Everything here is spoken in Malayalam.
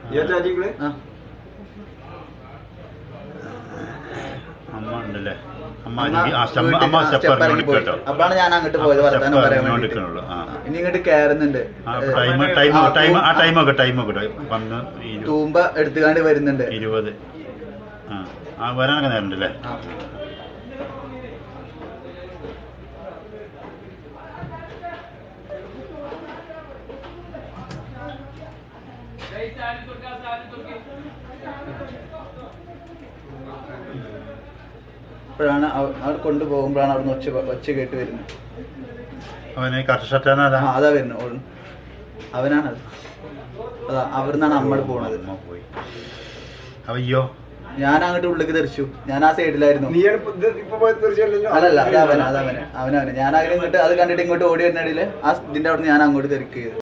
ഈ ചാറ്റിങ്ങള് ആ അമ്മ ഉണ്ടല്ലേ അമ്മ അമ്മ ഇനി- ആ സ്റ്റെപ്പ് വീട്ടിൽ- അമ്മ ആ, സ്റ്റെപ്പ് step ഇറങ്ങി ഇറങ്ങി പോയി. കേട്ടോ അപ്പോഴാണ് ഞാൻ അങ്ങോട്ട് പോയത് വർത്താനം പറയാൻ വേണ്ടിട്ട് ഇറങ്ങിക്കൊണ്ടിരിക്കണുള്ളൂ ആ ഇനി ഇങ്ങോട്ട് കയറുന്നുണ്ട് ആ ടൈം ടൈം ആ, ടൈം ആ ആ, ടൈമൊക്കെ ടൈമൊക്കെ വന്ന് ഇരു- തൂമ്പ എടുത്തുകാണ്ട് വരുന്നുണ്ട് ഇരുപത് ആ ആ വരാനൊക്കെ നേരം ഉണ്ടല്ലേ ആ. അപ്പോഴാണ് അവ- അവിടെ കൊണ്ടുപോകുമ്പോഴാണ് അവിടുന്ന് ഒച്ച ഒച്ച കേട്ട് വരുന്നത് അവന് കറക്റ്റ് ഷർട്ടാണ് അതാ ആ അതാ വരുന്നത് ഓൾ- അവനാണത് അതാ അവിടുന്നാണ് അമ്മട് പോണത് അമ്മ പോയി അയ്യോ ഞാൻ അങ്ങോട്ട് ഉള്ളിലേക്ക് തെറിച്ചു ഞാൻ ആ സൈഡിലായിരുന്നു നീയാണ് ഇപ്പൊ ഇത് ഇപ്പൊ പോയി തീർച്ചയല്ലോ അല്ലല്ല അത് അവന് അത് അവന് അവനവന് ഞാൻ അങ്ങനെ ഇങ്ങോട്ട് അത് കണ്ടിട്ട് ഇങ്ങോട്ട് ഓടി വരുന്നതിൽ ആ ഇതിന്റെ അവിടെ ഞാൻ അങ്ങോട്ട് തെറിക്കുക ചെയ്തു